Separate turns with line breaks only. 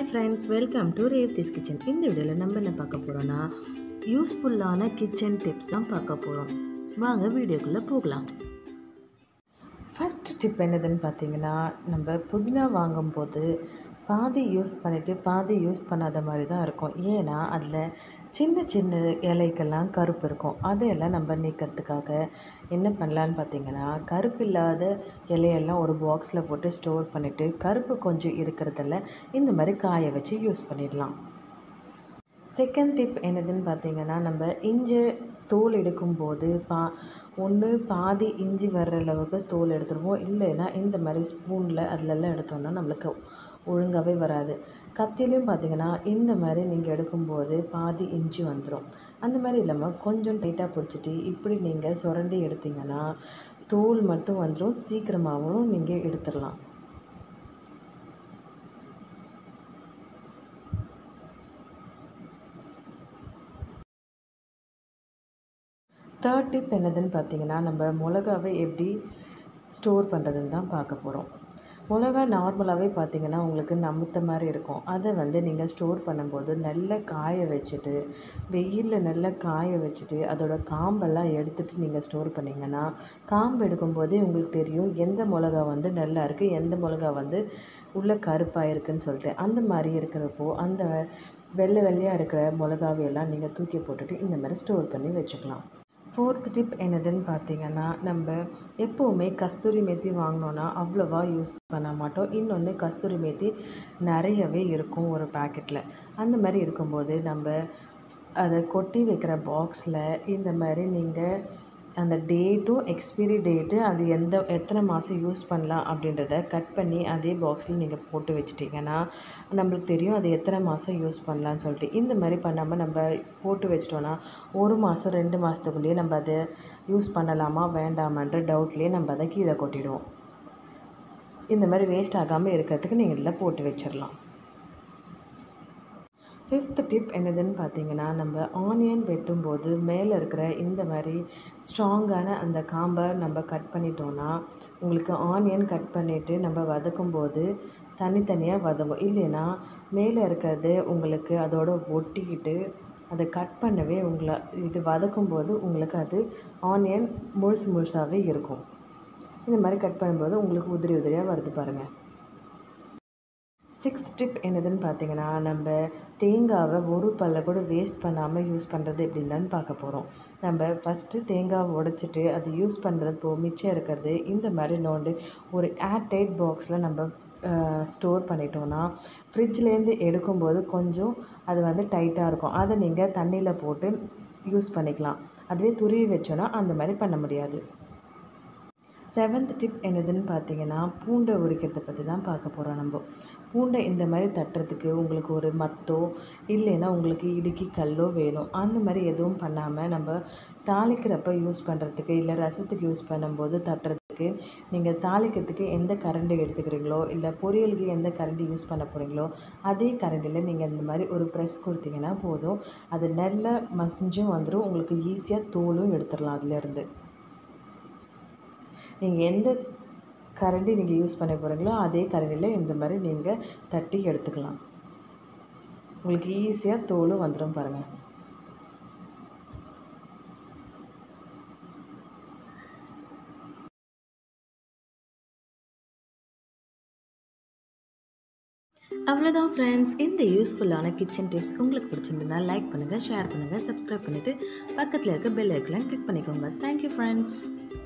hi friends welcome to Revathi's kitchen இந்த வீடியோவில் நம்ம என்ன பார்க்க போகிறோன்னா யூஸ்ஃபுல்லான கிச்சன் டிப்ஸ் தான் பார்க்க போகிறோம் வாங்க வீடியோக்குள்ளே போகலாம் ஃபஸ்ட் டிப் என்னதுன்னு பார்த்தீங்கன்னா நம்ம புதினா வாங்கும்போது பாதி யூஸ் பண்ணிவிட்டு பாதி யூஸ் பண்ணாத மாதிரி தான் இருக்கும் ஏன்னா அதில் சின்ன சின்ன இலைக்கெல்லாம் கருப்பு இருக்கும் அதையெல்லாம் நம்ம நீக்கிறதுக்காக என்ன பண்ணலான்னு பார்த்தீங்கன்னா கருப்பு இல்லாத இலையெல்லாம் ஒரு பாக்ஸில் போட்டு ஸ்டோர் பண்ணிவிட்டு கருப்பு கொஞ்சம் இருக்கிறதில்ல இந்த மாதிரி காய வச்சு யூஸ் பண்ணிடலாம் செகண்ட் டிப் என்னதுன்னு பார்த்தீங்கன்னா நம்ம இஞ்சி தோல் எடுக்கும்போது பா ஒன்று பாதி இஞ்சி வர்ற அளவுக்கு தோல் எடுத்துருவோம் இல்லைன்னா இந்த மாதிரி ஸ்பூனில் அதிலெல்லாம் எடுத்தோம்னா நம்மளுக்கு ஒழுங்காகவே வராது கத்திலையும் பார்த்தீங்கன்னா இந்த மாதிரி நீங்கள் எடுக்கும்போது பாதி இஞ்சி வந்துடும் அந்த மாதிரி இல்லாமல் கொஞ்சம் டைட்டாக பிடிச்சிட்டு இப்படி நீங்கள் சுரண்டி எடுத்தீங்கன்னா தோல் மட்டும் வந்துடும் சீக்கிரமாகவும் நீங்கள் எடுத்துடலாம் தேர்ட் டிப் என்னதுன்னு பார்த்தீங்கன்னா நம்ம மிளகாவை எப்படி ஸ்டோர் பண்ணுறதுன்னு தான் பார்க்க போகிறோம் மிளகா நார்மலாகவே பார்த்தீங்கன்னா உங்களுக்கு நமுத்த மாதிரி இருக்கும் அதை வந்து நீங்கள் ஸ்டோர் பண்ணும்போது நல்லா காய வச்சுட்டு வெயிலில் நல்லா காய வச்சுட்டு அதோட காம்பெல்லாம் எடுத்துகிட்டு நீங்கள் ஸ்டோர் பண்ணிங்கன்னா காம்பு எடுக்கும்போதே உங்களுக்கு தெரியும் எந்த மிளகா வந்து நல்லா இருக்குது எந்த மிளகா வந்து உள்ளே கருப்பாக இருக்குன்னு சொல்லிட்டு அந்த மாதிரி இருக்கிறப்போ அந்த வெள்ளை வெள்ளையாக இருக்கிற மிளகாவையெல்லாம் நீங்கள் தூக்கி போட்டுட்டு இந்த மாதிரி ஸ்டோர் பண்ணி வச்சுக்கலாம் ஃபோர்த் டிப் என்னதுன்னு பார்த்தீங்கன்னா நம்ம எப்போவுமே கஸ்தூரி மேத்தி வாங்கினோன்னா அவ்வளோவா யூஸ் பண்ண மாட்டோம் இன்னொன்று கஸ்தூரி மேத்தி நிறையவே இருக்கும் ஒரு பேக்கெட்டில் அந்த மாதிரி இருக்கும்போது நம்ம அதை கொட்டி வைக்கிற பாக்ஸில் இந்த மாதிரி நீங்கள் அந்த டேட்டும் எக்ஸ்பிரி டேட்டு அது எந்த எத்தனை மாதம் யூஸ் பண்ணலாம் அப்படின்றத கட் பண்ணி அதே பாக்ஸில் நீங்கள் போட்டு வச்சிட்டிங்கன்னா நம்மளுக்கு தெரியும் அது எத்தனை மாதம் யூஸ் பண்ணலான்னு சொல்லிட்டு இந்த மாதிரி பண்ணாமல் நம்ம போட்டு வச்சிட்டோன்னா ஒரு மாதம் ரெண்டு மாதத்துக்குள்ளேயே நம்ம அதை யூஸ் பண்ணலாமா வேண்டாமான்ற டவுட்லேயே நம்ம அதை கீழே கொட்டிடுவோம் இந்த மாதிரி வேஸ்ட் ஆகாமல் இருக்கிறதுக்கு நீங்கள் இதில் போட்டு வச்சிடலாம் ஃபிஃப்த் டிப் என்னதுன்னு பார்த்தீங்கன்னா நம்ம ஆனியன் வெட்டும்போது மேலே இருக்கிற இந்த மாதிரி ஸ்ட்ராங்கான அந்த காம்பை நம்ம கட் பண்ணிட்டோன்னா உங்களுக்கு ஆனியன் கட் பண்ணிவிட்டு நம்ம வதக்கும்போது தனித்தனியாக வதங்கும் இல்லைன்னா மேலே இருக்கிறது உங்களுக்கு அதோட ஒட்டிக்கிட்டு அதை கட் பண்ணவே உங்களை இது வதக்கும்போது உங்களுக்கு அது ஆனியன் முழுசு முழுசாகவே இருக்கும் இந்த மாதிரி கட் பண்ணும்போது உங்களுக்கு உதிரி உதிரியாக வருது பாருங்கள் சிக்ஸ்த் டிப் என்னதுன்னு பார்த்தீங்கன்னா நம்ம தேங்காவை ஒரு பல்ல கூட வேஸ்ட் பண்ணாமல் யூஸ் பண்ணுறது எப்படின்னு பார்க்க போகிறோம் நம்ம ஃபஸ்ட்டு தேங்காவை உடச்சிட்டு அது யூஸ் பண்ணுறது போ மிச்சம் இருக்கிறது இந்த மாதிரி நோண்டு ஒரு ஏர்டைட் பாக்ஸில் நம்ம ஸ்டோர் பண்ணிட்டோன்னா ஃப்ரிட்ஜ்லேருந்து எடுக்கும்போது கொஞ்சம் அது வந்து டைட்டாக இருக்கும் அதை நீங்கள் தண்ணியில் போட்டு யூஸ் பண்ணிக்கலாம் அதுவே துருவி வச்சோன்னா அந்த மாதிரி பண்ண முடியாது செவன்த் டிப் என்னதுன்னு பார்த்தீங்கன்னா பூண்டை உரிக்கிறத பற்றி தான் பார்க்க போகிறோம் நம்ம பூண்டை இந்த மாதிரி தட்டுறதுக்கு உங்களுக்கு ஒரு மத்தோ இல்லைன்னா உங்களுக்கு இடுக்கி கல்லோ வேணும் அந்த மாதிரி எதுவும் பண்ணாமல் நம்ம தாளிக்கிறப்ப யூஸ் பண்ணுறதுக்கு இல்லை ரசத்துக்கு யூஸ் பண்ணும்போது தட்டுறதுக்கு நீங்கள் தாளிக்கிறதுக்கு எந்த கரண்டி எடுத்துக்கிறீங்களோ இல்லை பொரியலுக்கு எந்த கரண்டி யூஸ் பண்ண போகிறீங்களோ அதே கரண்டியில் நீங்கள் இந்த மாதிரி ஒரு ப்ரெஸ் கொடுத்தீங்கன்னா போதும் அது நல்லா மசிஞ்சும் வந்துடும் உங்களுக்கு ஈஸியாக தோலும் எடுத்துடலாம் அதுலேருந்து நீங்கள் எந்த கரண்டி நீங்கள் யூஸ் பண்ண போகிறீங்களோ அதே கரண்டியில் இந்த மாதிரி நீங்கள் தட்டி எடுத்துக்கலாம் உங்களுக்கு ஈஸியாக தோலும் வந்துடும் பாருங்கள் அவ்வளோதான் ஃப்ரெண்ட்ஸ் இந்த யூஸ்ஃபுல்லான கிச்சன் டிப்ஸ் உங்களுக்கு பிடிச்சிருந்ததுன்னா லைக் பண்ணுங்கள் ஷேர் பண்ணுங்கள் சப்ஸ்கிரைப் பண்ணிவிட்டு பக்கத்தில் இருக்க பெல் ஐக்கெலாம் கிளிக் பண்ணிக்கோங்க தேங்க்யூ ஃப்ரெண்ட்ஸ்